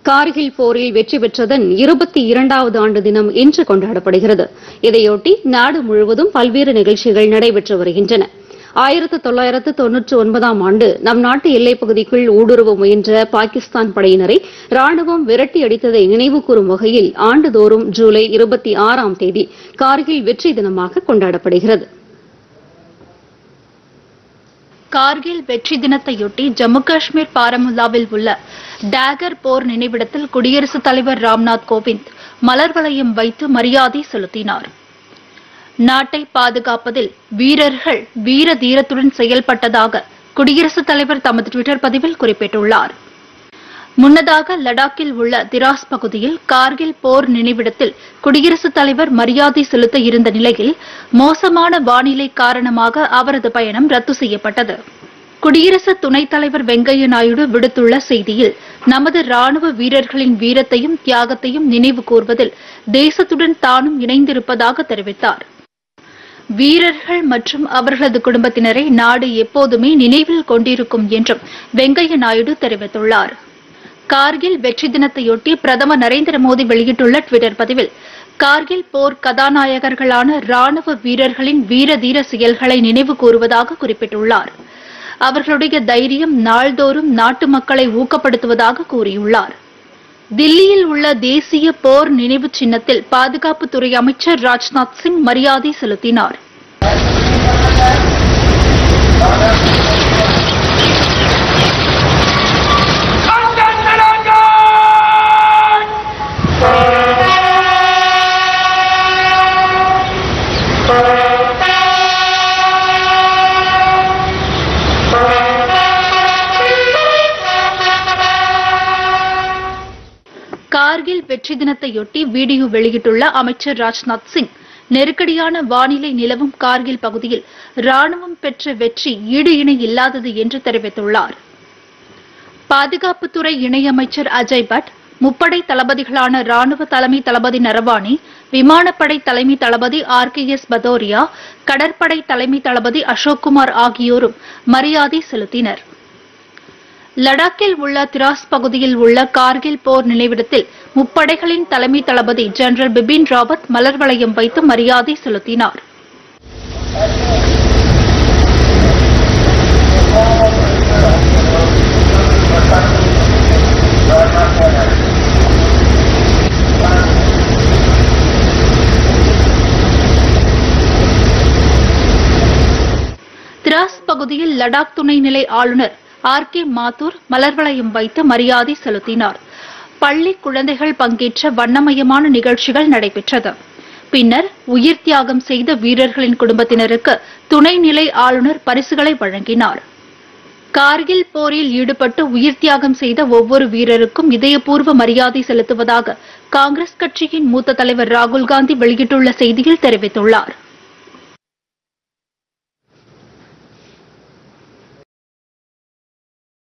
கார்கில் போரில் வெற்றி பெற்றதன் இருபத்தி இரண்டாவது ஆண்டு தினம் இன்று கொண்டாடப்படுகிறது இதையொட்டி நாடு முழுவதும் பல்வேறு நிகழ்ச்சிகள் நடைபெற்று வருகின்றன ஆயிரத்து தொள்ளாயிரத்து தொன்னூற்றி ஒன்பதாம் ஆண்டு நம் நாட்டு எல்லைப் பகுதிக்குள் ஊடுருவ முயன்ற பாகிஸ்தான் படையினரை ராணுவம் விரட்டி அடித்ததை நினைவுகூரும் வகையில் ஆண்டுதோறும் ஜூலை இருபத்தி ஆறாம் தேதி கார்கில் வெற்றி தினமாக கொண்டாடப்படுகிறது கார்கில் வெற்றி தினத்தையொட்டி ஜம்மு காஷ்மீர் பாரமுல்லாவில் உள்ள டேகர் போர் நினைவிடத்தில் குடியரசுத் தலைவர் ராம்நாத் கோவிந்த் மலர் வளையம் வைத்து மரியாதை செலுத்தினார் நாட்டை பாதுகாப்பதில் வீரர்கள் வீர தீரத்துடன் செயல்பட்டதாக குடியரசுத் தலைவர் தமது டுவிட்டர் பதிவில் குறிப்பிட்டுள்ளார் முன்னதாக லடாக்கில் உள்ள திராஸ் பகுதியில் கார்கில் போர் நினைவிடத்தில் குடியரசுத் தலைவர் மரியாதை செலுத்த இருந்த நிலையில் மோசமான வானிலை காரணமாக அவரது பயணம் ரத்து செய்யப்பட்டது குடியரசு துணைத் தலைவர் வெங்கையா நாயுடு விடுத்துள்ள செய்தியில் நமது ராணுவ வீரர்களின் வீரத்தையும் தியாகத்தையும் நினைவு கூர்வதில் தேசத்துடன் தானும் இணைந்திருப்பதாக தெரிவித்தார் வீரர்கள் மற்றும் அவர்களது குடும்பத்தினரை நாடு எப்போதுமே நினைவில் கொண்டிருக்கும் என்றும் வெங்கையா நாயுடு தெரிவித்துள்ளார் கார்கில் வெற்றி தினத்தையொட்டி பிரதமர் நரேந்திர மோடி வெளியிட்டுள்ள டுவிட்டர் பதிவில் கார்கில் போர் கதாநாயகர்களான ராணுவ வீரர்களின் வீர தீர செயல்களை நினைவு கூறுவதாக குறிப்பிட்டுள்ளார் அவர்களுடைய தைரியம் நாள்தோறும் நாட்டு மக்களை ஊக்கப்படுத்துவதாக கூறியுள்ளார் தில்லியில் உள்ள தேசிய போர் நினைவு சின்னத்தில் பாதுகாப்புத்துறை அமைச்சர் ராஜ்நாத் சிங் மரியாதை செலுத்தினார் கார்கில் வெற்றி தினத்தையொட்டி வீடியோ வெளியிட்டுள்ள அமைச்சர் ராஜ்நாத் சிங் நெருக்கடியான வானிலை நிலவும் கார்கில் பகுதியில் ராணுவம் பெற்ற வெற்றி ஈடு இணை இல்லாதது என்று தெரிவித்துள்ளார் பாதுகாப்புத்துறை இணையமைச்சர் அஜய் பட் முப்படை தளபதிகளான ராணுவ தலைமை தளபதி நரவானே விமானப்படை தலைமை தளபதி ஆர் கே எஸ் பதோரியா கடற்படை தலைமை தளபதி அசோக்குமார் ஆகியோரும் மரியாதை செலுத்தினர் லடாக்கில் உள்ள திராஸ் பகுதியில் உள்ள கார்கில் போர் நினைவிடத்தில் முப்படைகளின் தலைமை தளபதி ஜெனரல் பிபின் ராவத் மலர் வளையம் வைத்து மரியாதை செலுத்தினார் திராஸ் பகுதியில் லடாக் துணைநிலை ஆளுநர் ஆர் கே மாத்தூர் மலர் வளையம் வைத்து மரியாதை செலுத்தினார் பள்ளி குழந்தைகள் பங்கேற்ற வண்ணமயமான நிகழ்ச்சிகள் நடைபெற்றது பின்னர் உயிர் தியாகம் செய்த வீரர்களின் குடும்பத்தினருக்கு துணைநிலை ஆளுநர் பரிசுகளை வழங்கினார் கார்கில் போரில் ஈடுபட்டு உயிர் தியாகம் செய்த ஒவ்வொரு வீரருக்கும் இதயபூர்வ மரியாதை செலுத்துவதாக காங்கிரஸ் கட்சியின் மூத்த தலைவர் ராகுல் காந்தி வெளியிட்டுள்ள செய்தியில் தெரிவித்துள்ளார்